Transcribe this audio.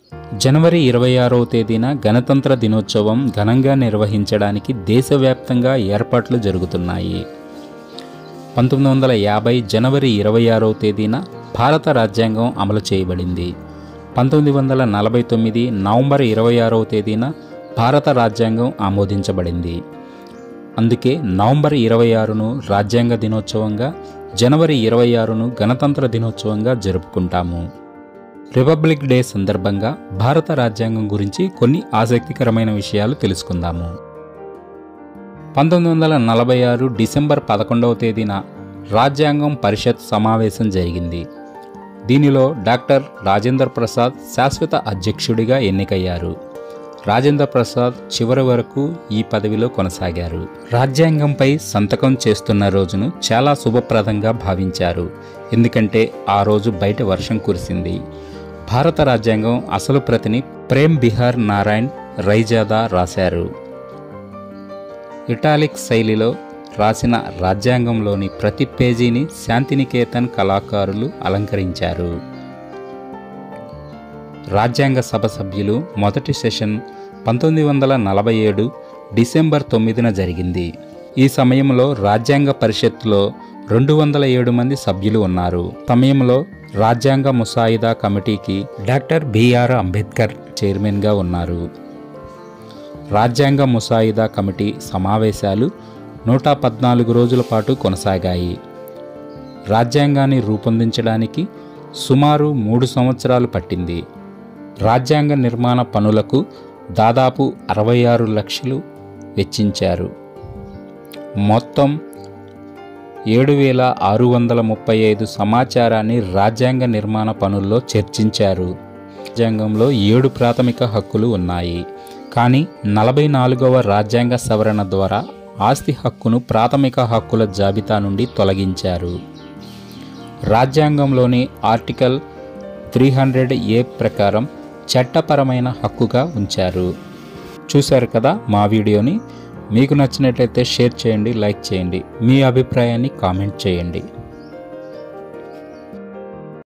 జనవరి ఇరవై ఆరవ తేదీన గణతంత్ర దినోత్సవం ఘనంగా నిర్వహించడానికి దేశవ్యాప్తంగా ఏర్పాట్లు జరుగుతున్నాయి పంతొమ్మిది వందల యాభై జనవరి ఇరవై ఆరవ తేదీన భారత రాజ్యాంగం అమలు చేయబడింది పంతొమ్మిది వందల నలభై తొమ్మిది నవంబర్ ఇరవై ఆరవ తేదీన భారత రాజ్యాంగం ఆమోదించబడింది అందుకే నవంబర్ ఇరవై ఆరును రాజ్యాంగ దినోత్సవంగా జనవరి ఇరవై ఆరును గణతంత్ర దినోత్సవంగా జరుపుకుంటాము రిపబ్లిక్ డే సందర్భంగా భారత రాజ్యాంగం గురించి కొన్ని ఆసక్తికరమైన విషయాలు తెలుసుకుందాము పంతొమ్మిది వందల నలభై ఆరు డిసెంబర్ పదకొండవ తేదీన రాజ్యాంగం పరిషత్ సమావేశం జరిగింది దీనిలో డాక్టర్ రాజేంద్ర ప్రసాద్ శాశ్వత అధ్యక్షుడిగా ఎన్నికయ్యారు రాజేంద్ర ప్రసాద్ చివరి వరకు ఈ పదవిలో కొనసాగారు రాజ్యాంగంపై సంతకం చేస్తున్న రోజును చాలా శుభప్రదంగా భావించారు ఎందుకంటే ఆ రోజు బయట వర్షం కురిసింది భారత రాజ్యాంగం అసలు ప్రతిని ప్రేమ్ బిహార్ నారాయణ్ రైజాదా రాశారు ఇటాలిక్ శైలిలో రాసిన రాజ్యాంగంలోని ప్రతి పేజీని శాంతినికేతన్ కళాకారులు అలంకరించారు రాజ్యాంగ సభ సభ్యులు మొదటి సెషన్ పంతొమ్మిది వందల నలభై ఏడు డిసెంబర్ తొమ్మిదిన జరిగింది ఈ సమయంలో రాజ్యాంగ పరిషత్తులో రెండు వందల ఏడు మంది సభ్యులు ఉన్నారు సమయంలో రాజ్యాంగ ముసాయిదా కమిటీకి డాక్టర్ బిఆర్ అంబేద్కర్ చైర్మన్గా ఉన్నారు రాజ్యాంగ ముసాయిదా కమిటీ సమావేశాలు నూట పద్నాలుగు రోజుల పాటు కొనసాగాయి రాజ్యాంగాన్ని రూపొందించడానికి సుమారు మూడు సంవత్సరాలు పట్టింది రాజ్యాంగ నిర్మాణ పనులకు దాదాపు అరవై ఆరు లక్షలు వెచ్చించారు మొత్తం ఏడు వేల ఆరు వందల ముప్పై ఐదు సమాచారాన్ని రాజ్యాంగ నిర్మాణ పనుల్లో చర్చించారు రాజ్యాంగంలో ఏడు ప్రాథమిక హక్కులు ఉన్నాయి కానీ నలభై నాలుగవ రాజ్యాంగ సవరణ ద్వారా ఆస్తి హక్కును ప్రాథమిక హక్కుల జాబితా నుండి తొలగించారు రాజ్యాంగంలోని ఆర్టికల్ త్రీ హండ్రెడ్ ఏ ప్రకారం చట్టపరమైన హక్కుగా ఉంచారు చూశారు కదా మా వీడియోని మీకు నచ్చినట్లయితే షేర్ చేయండి లైక్ చేయండి మీ అభిప్రాయాన్ని కామెంట్ చేయండి